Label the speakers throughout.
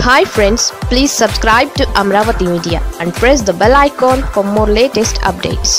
Speaker 1: hi friends please subscribe to Amaravati media and press the bell icon for more latest updates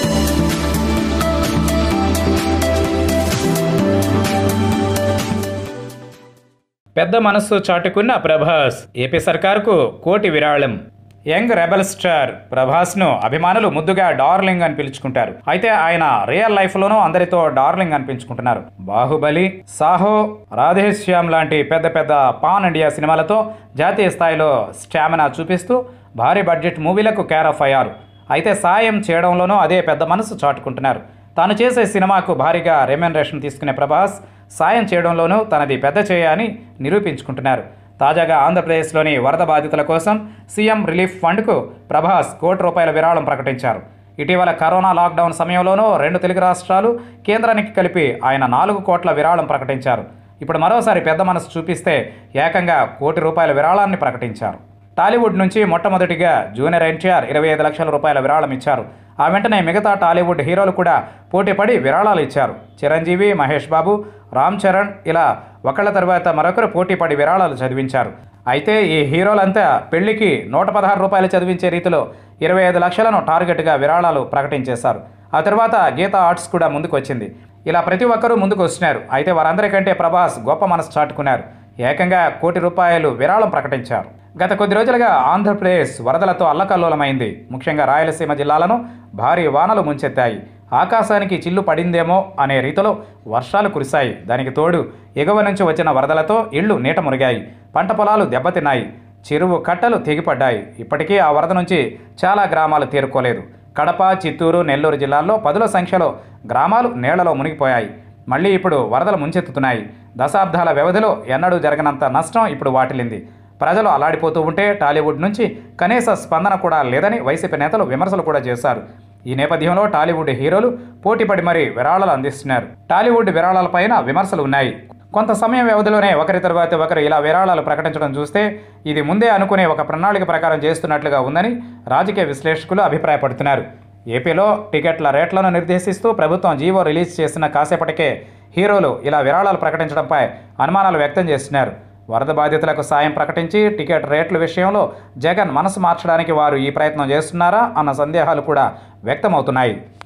Speaker 2: పెద్ద మనస్సు చాటుకున్న Prabhas AP సర్కార్కు కోటి విరాళం young rebel star ప్రభాస్ను అభిమానులు ముద్దుగా darling అని పిలుచుకుంటారు అయితే ఆయన రియల్ లైఫ్లోనూ అందరితో డార్లింగ్ అనిపించుకుంటున్నారు బాహుబలి సాహో రాధేశ్యామ్ లాంటి పెద్ద పెద్ద పాన్ ఇండియా సినిమాలతో జాతీయ స్థాయిలో స్టామినా చూపిస్తూ భారీ బడ్జెట్ మూవీలకు కేర్ ఆఫ్ అయ్యారు అయితే సాయం చేయడంలోనూ అదే పెద్ద మనసు చాటుకుంటున్నారు తాను చేసే సినిమాకు భారీగా రెమ్యునరేషన్ తీసుకునే ప్రభాస్ సాయం చేయడంలోనూ తనది పెద్ద చేయ అని నిరూపించుకుంటున్నారు తాజాగా ఆంధ్రప్రదేశ్లోని వరద బాధితుల కోసం సీఎం రిలీఫ్ ఫండ్కు ప్రభాస్ కోటి రూపాయల విరాళం ప్రకటించారు ఇటీవల కరోనా లాక్డౌన్ సమయంలోనూ రెండు తెలుగు రాష్ట్రాలు కేంద్రానికి కలిపి ఆయన నాలుగు కోట్ల విరాళం ప్రకటించారు ఇప్పుడు మరోసారి పెద్ద మనసు చూపిస్తే ఏకంగా కోటి రూపాయల విరాళాన్ని ప్రకటించారు టాలీవుడ్ నుంచి మొట్టమొదటిగా జూనియర్ ఎన్టీఆర్ ఇరవై ఐదు లక్షల రూపాయల విరాళం ఇచ్చారు ఆ వెంటనే మిగతా టాలీవుడ్ హీరోలు కూడా పోటీపడి విరాళాలు ఇచ్చారు చిరంజీవి మహేష్ బాబు రామ్ చరణ్ ఇలా ఒకళ్ళ తర్వాత మరొకరు పోటీపడి విరాళాలు చదివించారు అయితే ఈ హీరోలంతా పెళ్లికి నూట పదహారు రూపాయలు చదివించే రీతిలో ఇరవై ఐదు లక్షలను టార్గెట్గా విరాళాలు ప్రకటించేశారు ఆ తర్వాత గీతా ఆర్ట్స్ కూడా ముందుకు వచ్చింది ఇలా ప్రతి ఒక్కరూ ముందుకు వస్తున్నారు అయితే వారందరికంటే ప్రభాస్ గొప్ప మనసు చాటుకున్నారు ఏకంగా కోటి రూపాయలు విరాళం ప్రకటించారు గత కొద్ది రోజులుగా ఆంధ్రప్రదేశ్ వరదలతో అల్లకల్లోలమైంది ముఖ్యంగా రాయలసీమ జిల్లాలను భారీ వానలు ముంచెత్తాయి ఆకాశానికి చిల్లు పడిందేమో అనే రీతిలో వర్షాలు కురిశాయి దానికి తోడు ఎగువ నుంచి వచ్చిన వరదలతో ఇళ్లు నీట మురిగాయి పంట పొలాలు దెబ్బతిన్నాయి చెరువు కట్టలు తెగిపడ్డాయి ఇప్పటికీ ఆ వరద నుంచి చాలా గ్రామాలు తేరుకోలేదు కడప చిత్తూరు నెల్లూరు జిల్లాల్లో పదుల సంఖ్యలో గ్రామాలు నీళ్లలో మునిగిపోయాయి మళ్ళీ ఇప్పుడు వరదలు ముంచెత్తుతున్నాయి దశాబ్దాల వ్యవధిలో ఎన్నడూ జరగనంత నష్టం ఇప్పుడు వాటిల్లింది ప్రజలు అలాడిపోతూ ఉంటే టాలీవుడ్ నుంచి కనీస స్పందన కూడా లేదని వైసీపీ నేతలు విమర్శలు కూడా చేశారు ఈ నేపథ్యంలో టాలీవుడ్ హీరోలు పోటీపడి మరీ విరాళాలు అందిస్తున్నారు టాలీవుడ్ విరాళాలపైన విమర్శలు ఉన్నాయి కొంత సమయం వ్యవధిలోనే ఒకరి తర్వాత ఒకరు ఇలా విరాళాలు ప్రకటించడం చూస్తే ఇది ముందే అనుకునే ఒక ప్రణాళిక ప్రకారం చేస్తున్నట్లుగా ఉందని రాజకీయ విశ్లేషకులు అభిప్రాయపడుతున్నారు ఏపీలో టికెట్ల రేట్లను నిర్దేశిస్తూ ప్రభుత్వం జీవో రిలీజ్ చేసిన కాసేపటికే హీరోలు ఇలా విరాళాలు ప్రకటించడంపై అనుమానాలు వ్యక్తం చేస్తున్నారు వరద బాధితులకు సాయం ప్రకటించి టికెట్ రేట్ల విషయంలో జగన్ మనసు మార్చడానికి వారు ఈ ప్రయత్నం చేస్తున్నారా అన్న సందేహాలు కూడా వ్యక్తమవుతున్నాయి